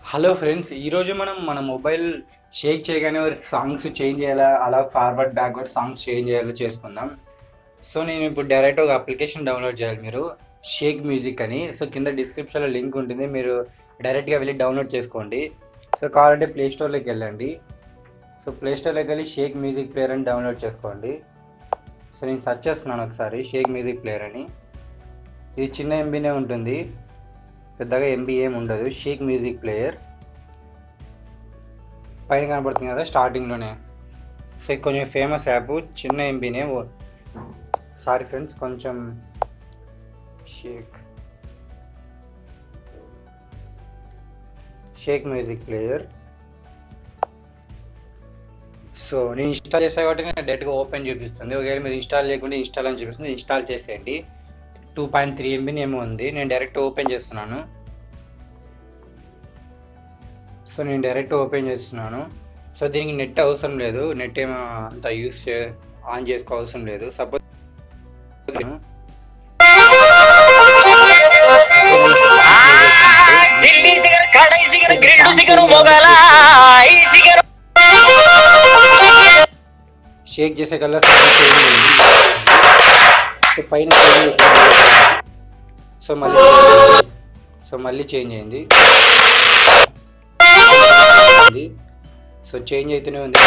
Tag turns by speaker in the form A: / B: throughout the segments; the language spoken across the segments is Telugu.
A: హలో ఫ్రెండ్స్ ఈరోజు మనం మన మొబైల్ షేక్ చేయగానే సాంగ్స్ చేంజ్ చేయాలా అలా ఫార్వర్డ్ బ్యాక్వర్డ్ సాంగ్స్ చేంజ్ చేయాలో చేసుకుందాం సో నేను ఇప్పుడు డైరెక్ట్ ఒక అప్లికేషన్ డౌన్లోడ్ చేయాలి మీరు షేక్ మ్యూజిక్ అని సో కింద డిస్క్రిప్షన్లో లింక్ ఉంటుంది మీరు డైరెక్ట్గా వెళ్ళి డౌన్లోడ్ చేసుకోండి సో కావాలంటే ప్లే స్టోర్లోకి వెళ్ళండి సో ప్లే స్టోర్లోకి వెళ్ళి షేక్ మ్యూజిక్ ప్లేయర్ అని డౌన్లోడ్ చేసుకోండి సో నేను సెర్చ్ చేస్తున్నాను ఒకసారి షేక్ మ్యూజిక్ ప్లేయర్ అని ఇది చిన్న ఎంబీనే ఉంటుంది పెద్దగా ఎంబీ ఏం ఉండదు షేక్ మ్యూజిక్ ప్లేయర్ పైన కనబడుతుంది కదా స్టార్టింగ్లోనే సో ఇది కొంచెం ఫేమస్ యాప్ చిన్న ఎంబీనే సారీ ఫ్రెండ్స్ కొంచెం shake shake music player so నేను ఇన్స్టాల్ చేసా కాబట్టి నేను డైరెక్ట్గా ఓపెన్ చూపిస్తుంది ఒకవేళ మీరు ఇన్స్టాల్ చేయకుండా ఇన్స్టాల్ అని చూపిస్తుంది ఇన్స్టాల్ చేసేయండి టూ పాయింట్ త్రీ ఎంబీని ఏమో ఉంది నేను డైరెక్ట్ ఓపెన్ చేస్తున్నాను సో నేను డైరెక్ట్ ఓపెన్ చేస్తున్నాను సో దీనికి నెట్ అవసరం లేదు నెట్ ఏమో అంత యూస్ చే ఆన్ చేసుకో అవసరం లేదు సపోజ్
B: సిల్లీ సిగర్ కడై సిగర్ గ్రిల్డ్ సిగర్ మొగల ఈ సిగర్
A: షేక్ చేసే కల్లా సో పైన change అవుతుంది. సో మళ్ళీ సో మళ్ళీ చేంజ్ అయింది ఉంది. సో చేంజ్ అవుతూనే ఉంది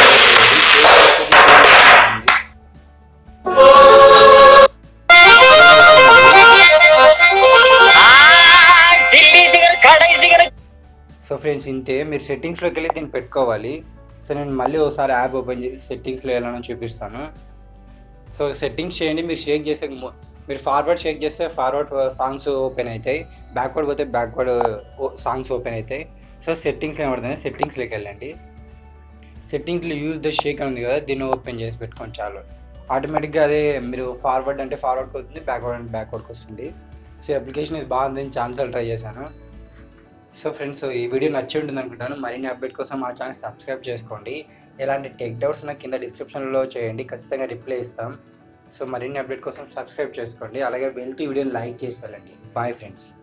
B: సిల్లీ సిగర్ కడై సిగర్
A: సో ఫ్రెండ్స్ ఇంతే మీరు సెట్టింగ్స్లోకి వెళ్ళి దీన్ని పెట్టుకోవాలి సో నేను మళ్ళీ ఒకసారి యాప్ ఓపెన్ చేసి సెట్టింగ్స్లో వెళ్ళాలని చూపిస్తాను సో సెట్టింగ్స్ చేయండి మీరు షేక్ చేసే ము- మీరు ఫార్వర్డ్ షేక్ చేస్తే ఫార్వర్డ్ సాంగ్స్ ఓపెన్ అవుతాయి బ్యాక్వర్డ్ పోతే బ్యాక్వర్డ్ సాంగ్స్ ఓపెన్ అవుతాయి సో సెట్టింగ్స్ ఏమవుతుంది సెట్టింగ్స్లోకి వెళ్ళండి సెట్టింగ్స్లో యూజ్ ద షేక్ అని ఉంది కదా దీన్ని ఓపెన్ చేసి పెట్టుకోండి చాలు ఆటోమేటిక్గా అదే మీరు ఫార్వర్డ్ అంటే ఫార్వర్డ్కి వస్తుంది బ్యాక్వర్డ్ అంటే బ్యాక్వర్డ్కి వస్తుంది సో అప్లికేషన్ ఇది బాగుంది ఛాన్సాలు ట్రై చేశాను సో ఫ్రెండ్స్ ఈ వీడియో నచ్చి ఉంటుంది అనుకుంటాను మరిన్ని అప్డేట్ కోసం మా ఛానల్ సబ్స్క్రైబ్ చేసుకోండి ఎలాంటి టెక్ డౌట్స్ నాకు కింద డిస్క్రిప్షన్లో చేయండి ఖచ్చితంగా రిప్లై ఇస్తాం సో మరిన్ని అప్డేట్ కోసం సబ్స్క్రైబ్ చేసుకోండి అలాగే వెళ్తూ వీడియోని లైక్ చేసి వెళ్ళండి బాయ్ ఫ్రెండ్స్